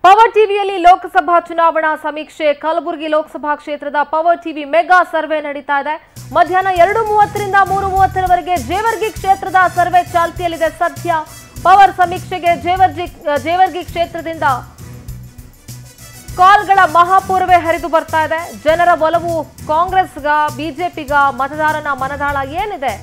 Power ಟಿವಿಯಲ್ಲಿ ಲೋಕಸಭಾ ಚುನಾವಣಾ ಸಮೀಕ್ಷೆ ಕಲಬುರಗಿ ಲೋಕಸಭಾ ಕ್ಷೇತ್ರದ ಪವರ್ ಟಿವಿ ಮೆಗಾ ಸರ್ವೆ ನಡೀತಾ ಇದೆ ಮಧ್ಯಾಹ್ನ ಎರಡು ಮೂವತ್ತರಿಂದ ಮೂರು ಮೂವತ್ತರವರೆಗೆ ಜೇವರ್ಗಿ ಕ್ಷೇತ್ರದ ಸರ್ವೆ ಚಾಲ್ತಿಯಲ್ಲಿದೆ ಸದ್ಯ ಪವರ್ ಸಮೀಕ್ಷೆಗೆ ಜೇವರ್ಜಿ ಜೇವರ್ಗಿ ಕ್ಷೇತ್ರದಿಂದ ಕಾಲ್ಗಳ ಮಹಾಪೂರ್ವೇ ಹರಿದು ಬರ್ತಾ ಇದೆ ಜನರ ಒಲವು ಕಾಂಗ್ರೆಸ್ಗ ಬಿಜೆಪಿಗ ಮತದಾರನ ಮನದಾಳ ಏನಿದೆ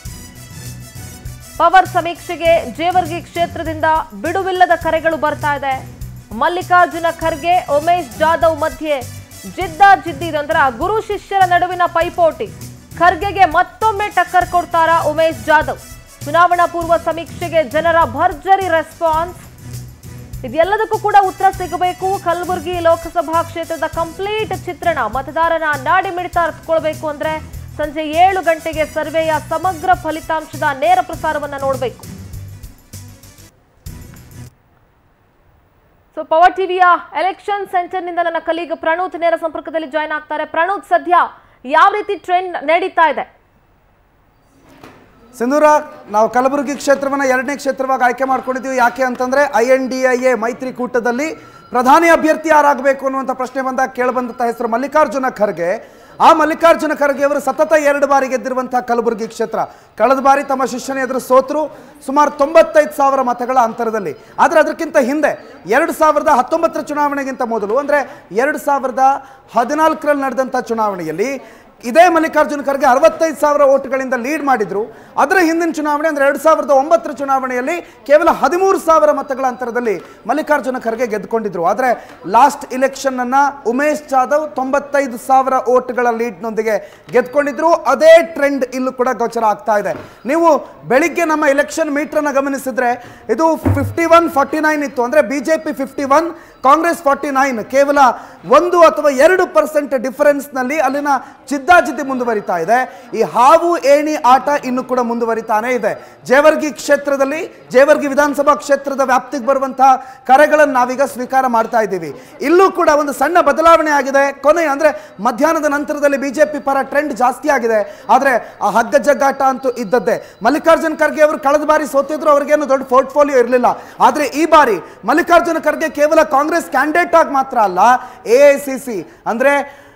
ಪವರ್ ಸಮೀಕ್ಷೆಗೆ ಜೇವರ್ಗಿ ಕ್ಷೇತ್ರದಿಂದ ಬಿಡುವಿಲ್ಲದ ಕರೆಗಳು ಬರ್ತಾ ಇದೆ ಮಲ್ಲಿಕಾರ್ಜುನ ಖರ್ಗೆ ಉಮೇಶ್ ಜಾಧವ್ ಮಧ್ಯೆ ಜಿದ್ದಾಜಿದ್ದಿ ನಂತರ ಗುರು ಶಿಷ್ಯರ ನಡುವಿನ ಪೈಪೋಟಿ ಖರ್ಗೆಗೆ ಮತ್ತೊಮ್ಮೆ ಟಕ್ಕರ್ ಕೊಡ್ತಾರಾ ಉಮೇಶ್ ಜಾಧವ್ ಚುನಾವಣಾ ಪೂರ್ವ ಸಮೀಕ್ಷೆಗೆ ಜನರ ಭರ್ಜರಿ ರೆಸ್ಪಾನ್ಸ್ ಇದೆಲ್ಲದಕ್ಕೂ ಕೂಡ ಉತ್ತರ ಸಿಗಬೇಕು ಕಲಬುರಗಿ ಲೋಕಸಭಾ ಕ್ಷೇತ್ರದ ಕಂಪ್ಲೀಟ್ ಚಿತ್ರಣ ಮತದಾರನ ನಾಡಿ ಮಿಡಿತ ಅರ್ಥಕೊಳ್ಬೇಕು ಅಂದ್ರೆ ಸಂಜೆ ಏಳು ಗಂಟೆಗೆ ಸರ್ವೆಯ ಸಮಗ್ರ ಫಲಿತಾಂಶದ ನೇರ ಪ್ರಸಾರವನ್ನ ನೋಡಬೇಕು ಸೊ ಪವರ್ ಟಿವಿಯ ಎಲೆಕ್ಷನ್ ಸೆಂಟರ್ ನಿಂದ ನನ್ನ ಕಲೀಗ್ ಪ್ರಣೂತ್ ನೇರ ಸಂಪರ್ಕದಲ್ಲಿ ಜಾಯ್ನ್ ಆಗ್ತಾರೆ ಪ್ರಣೂತ್ ಸದ್ಯ ಯಾವ ರೀತಿ ಟ್ರೆಂಡ್ ನಡೀತಾ ಇದೆ ಸಿಂಧೂರ ನಾವು ಕಲಬುರಗಿ ಕ್ಷೇತ್ರವನ್ನು ಎರಡನೇ ಕ್ಷೇತ್ರವಾಗಿ ಆಯ್ಕೆ ಮಾಡ್ಕೊಂಡಿದ್ದೀವಿ ಯಾಕೆ ಅಂತಂದ್ರೆ I N D I A ಮೈತ್ರಿಕೂಟದಲ್ಲಿ ಪ್ರಧಾನಿ ಅಭ್ಯರ್ಥಿ ಯಾರಾಗಬೇಕು ಅನ್ನುವಂಥ ಪ್ರಶ್ನೆ ಬಂದಾಗ ಕೇಳಿಬಂದಂಥ ಹೆಸರು ಮಲ್ಲಿಕಾರ್ಜುನ ಖರ್ಗೆ ಆ ಮಲ್ಲಿಕಾರ್ಜುನ ಖರ್ಗೆ ಅವರು ಸತತ ಎರಡು ಬಾರಿ ಗೆದ್ದಿರುವಂತಹ ಕಲಬುರಗಿ ಕ್ಷೇತ್ರ ಕಳೆದ ಬಾರಿ ತಮ್ಮ ಶಿಷ್ಯನ ಎದುರು ಸೋತರು ಸುಮಾರು ತೊಂಬತ್ತೈದು ಸಾವಿರ ಮತಗಳ ಅಂತರದಲ್ಲಿ ಆದರೆ ಅದಕ್ಕಿಂತ ಹಿಂದೆ ಎರಡು ಸಾವಿರದ ಹತ್ತೊಂಬತ್ತರ ಚುನಾವಣೆಗಿಂತ ಮೊದಲು ಅಂದರೆ ಎರಡು ಸಾವಿರದ ಹದಿನಾಲ್ಕರಲ್ಲಿ ನಡೆದಂಥ ಚುನಾವಣೆಯಲ್ಲಿ ಇದೇ ಮಲ್ಲಿಕಾರ್ಜುನ ಖರ್ಗೆ ಅರವತ್ತೈದು ಸಾವಿರ ಓಟ್ಗಳಿಂದ ಲೀಡ್ ಮಾಡಿದ್ರು ಅದರ ಹಿಂದಿನ ಚುನಾವಣೆ ಅಂದರೆ ಎರಡು ಸಾವಿರದ ಒಂಬತ್ತರ ಚುನಾವಣೆಯಲ್ಲಿ ಕೇವಲ ಹದಿಮೂರು ಸಾವಿರ ಮತಗಳ ಅಂತರದಲ್ಲಿ ಮಲ್ಲಿಕಾರ್ಜುನ ಖರ್ಗೆ ಗೆದ್ದುಕೊಂಡಿದ್ರು ಆದರೆ ಲಾಸ್ಟ್ ಇಲೆಕ್ಷನ್ ಅನ್ನ ಉಮೇಶ್ ಜಾಧವ್ ತೊಂಬತ್ತೈದು ಸಾವಿರ ಓಟ್ಗಳ ಲೀಡ್ನೊಂದಿಗೆ ಗೆದ್ಕೊಂಡಿದ್ರು ಅದೇ ಟ್ರೆಂಡ್ ಇಲ್ಲೂ ಕೂಡ ಗೋಚರ ಆಗ್ತಾ ಇದೆ ನೀವು ಬೆಳಿಗ್ಗೆ ನಮ್ಮ ಎಲೆಕ್ಷನ್ ಮೀಟರ್ನ ಗಮನಿಸಿದ್ರೆ ಇದು ಫಿಫ್ಟಿ ಒನ್ ಫಾರ್ಟಿ ನೈನ್ ಇತ್ತು ಅಂದರೆ B J P fifty one Congress forty nine ಕೇವಲ ಒಂದು ಅಥವಾ ಎರಡು ಪರ್ಸೆಂಟ್ ಡಿಫರೆನ್ಸ್ನಲ್ಲಿ ಅಲ್ಲಿನ ಜಿದ್ದಾಜಿದ್ದಿ ಮುಂದುವರಿತಾ ಇದೆ ಈ ಹಾವು ಏಣಿ ಆಟ ಇನ್ನು ಕೂಡ ಮುಂದುವರಿತಾನೇ ಇದೆ ಜೇವರ್ಗಿ ಕ್ಷೇತ್ರದಲ್ಲಿ ಜೇವರ್ಗಿ ವಿಧಾನಸಭಾ ಕ್ಷೇತ್ರದ ವ್ಯಾಪ್ತಿಗೆ ಬರುವಂತಹ ಕರೆಗಳನ್ನು ನಾವೀಗ ಸ್ವೀಕಾರ ಮಾಡ್ತಾ ಇದ್ದೀವಿ ಇಲ್ಲೂ ಕೂಡ ಒಂದು ಸಣ್ಣ ಬದಲಾವಣೆ ಆಗಿದೆ ಕೊನೆ ಅಂದ್ರೆ ಮಧ್ಯಾಹ್ನದ ನಂತರದಲ್ಲಿ ಬಿಜೆಪಿ ಪರ ಟ್ರೆಂಡ್ ಜಾಸ್ತಿ ಆಗಿದೆ ಆದರೆ ಆ ಹಗ್ಗ ಜಗ್ಗಾಟ ಅಂತೂ ಇದ್ದದ್ದೇ ಮಲ್ಲಿಕಾರ್ಜುನ್ ಖರ್ಗೆ ಅವರು ಕಳೆದ ಬಾರಿ ಸೋತಿದ್ರು ಅವ್ರಿಗೇನು ದೊಡ್ಡ ಪೋರ್ಟ್ಫೋಲಿಯೋ ಇರಲಿಲ್ಲ ಆದರೆ ಈ ಬಾರಿ ಮಲ್ಲಿಕಾರ್ಜುನ ಖರ್ಗೆ ಕೇವಲ ಕಾಂಗ್ರೆಸ್ ಕ್ಯಾಂಡಿಡೇಟ್ ಆಗಿ ಮಾತ್ರ ಅಲ್ಲ ಎ ಐ ಸಿ ಸಿ ಅಂದ್ರೆ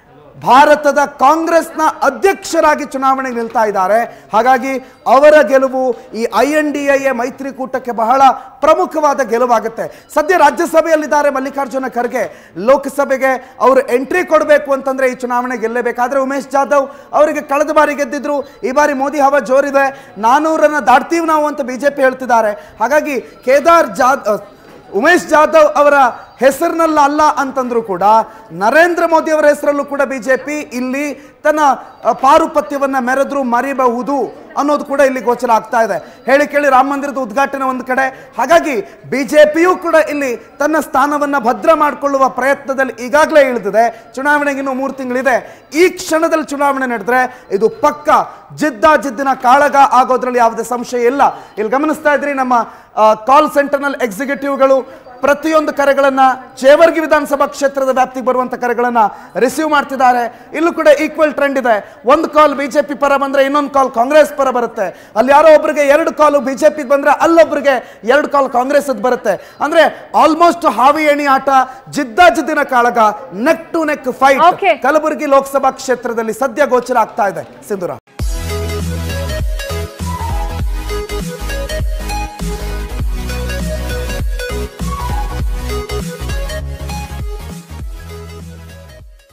ಭಾರತದ ಕಾಂಗ್ರೆಸ್ನ ಅಧ್ಯಕ್ಷರಾಗಿ ಚುನಾವಣೆಗೆ ನಿಲ್ತಾ ಇದ್ದಾರೆ ಹಾಗಾಗಿ ಅವರ ಗೆಲುವು ಈ I N D I A ಮೈತ್ರಿಕೂಟಕ್ಕೆ ಬಹಳ ಪ್ರಮುಖವಾದ ಗೆಲುವಾಗುತ್ತೆ ಸದ್ಯ ರಾಜ್ಯಸಭೆಯಲ್ಲಿದ್ದಾರೆ ಮಲ್ಲಿಕಾರ್ಜುನ ಖರ್ಗೆ ಲೋಕಸಭೆಗೆ ಅವರು ಎಂಟ್ರಿ ಕೊಡಬೇಕು ಅಂತಂದ್ರೆ ಈ ಚುನಾವಣೆ ಗೆಲ್ಲೇಬೇಕಾದ್ರೆ ಉಮೇಶ್ ಜಾಧವ್ ಅವರಿಗೆ ಕಳೆದ ಬಾರಿ ಗೆದ್ದಿದ್ರು ಈ ಬಾರಿ ಮೋದಿ ಹವ ಜೋರಿದೆ ನಾನೂರನ್ನ ದಾಟ್ತೀವಿ ನಾವು ಅಂತ ಬಿಜೆಪಿ ಹೇಳ್ತಿದ್ದಾರೆ ಹಾಗಾಗಿ ಕೇದಾರ್ ಜಾದ್ ಉಮೇಶ್ ಜಾಧವ್ ಅವರ ಹೆಸರಿನಲ್ಲ ಅಲ್ಲ ಅಂತಂದ್ರು ಕೂಡ ನರೇಂದ್ರ ಮೋದಿ ಅವರ ಹೆಸರಲ್ಲೂ ಕೂಡ ಬಿಜೆಪಿ ಇಲ್ಲಿ ತನ್ನ ಅ, ಪಾರುಪತ್ಯವನ್ನ ಮೆರೆದ್ರು ಮರಿಬಹುದು ಅನ್ನೋದು ಕೂಡ ಇಲ್ಲಿ ಗೋಚರ ಆಗ್ತಾ ಇದೆ ಹೇಳಿ ಕೇಳಿ ರಾಮ ಮಂದಿರದ ಉದ್ಘಾಟನೆ ಒಂದು ಕಡೆ ಹಾಗಾಗಿ ಬಿಜೆಪಿಯೂ ಕೂಡ ಇಲ್ಲಿ ತನ್ನ ಸ್ಥಾನವನ್ನ ಭದ್ರ ಮಾಡಿಕೊಳ್ಳುವ ಪ್ರಯತ್ನದಲ್ಲಿ ಈಗಾಗಲೇ ಇಳಿದಿದೆ ಚುನಾವಣೆಗೆ ಇನ್ನು ಮೂರು ತಿಂಗಳಿದೆ ಈ ಕ್ಷಣದಲ್ಲಿ ಚುನಾವಣೆ ನಡೆದ್ರೆ ಇದು ಪಕ್ಕ ಜಿದ್ದಾಜಿದ್ದಿನ ಕಾಳಗ ಆಗೋದ್ರಲ್ಲಿ ಯಾವುದೇ ಸಂಶಯ ಇಲ್ಲ ಇಲ್ಲಿ ಗಮನಿಸ್ತಾ ಇದ್ರಿ ನಮ್ಮ ಕಾಲ್ ಸೆಂಟರ್ನಲ್ಲಿ ಎಕ್ಸಿಕ್ಯೂಟಿವ್ಗಳು ಪ್ರತಿಯೊಂದು ಕರೆಗಳನ್ನ ಚೇವರ್ಗಿ ವಿಧಾನಸಭಾ ಕ್ಷೇತ್ರದ ವ್ಯಾಪ್ತಿಗೆ ಬರುವಂತ ಕರೆಗಳನ್ನ ರಿಸೀವ್ ಮಾಡ್ತಿದ್ದಾರೆ ಇಲ್ಲೂ ಕೂಡ ಈಕ್ವಲ್ ಟ್ರೆಂಡ್ ಇದೆ ಒಂದು ಕಾಲ್ ಬಿಜೆಪಿ ಪರ ಬಂದ್ರೆ ಇನ್ನೊಂದು ಕಾಲ್ ಕಾಂಗ್ರೆಸ್ ಪರ ಬರುತ್ತೆ ಅಲ್ಲಿ ಯಾರೋ ಒಬ್ಬರಿಗೆ ಎರಡು ಕಾಲು ಬಿಜೆಪಿ ಬಂದ್ರೆ ಅಲ್ಲೊಬ್ಬರಿಗೆ ಎರಡು ಕಾಲ್ ಕಾಂಗ್ರೆಸ್ ಬರುತ್ತೆ ಅಂದ್ರೆ ಆಲ್ಮೋಸ್ಟ್ ಹಾವಿ ಎಣಿ ಆಟ ಜಿದ್ದಾಜಿದ್ದಿನ ಕಾಳಗ neck to neck fight Okay. Kalaburagi Lok Sabha ಕ್ಷೇತ್ರದಲ್ಲಿ ಸದ್ಯ ಗೋಚರ ಆಗ್ತಾ ಇದೆ ಸಿಂಧುರ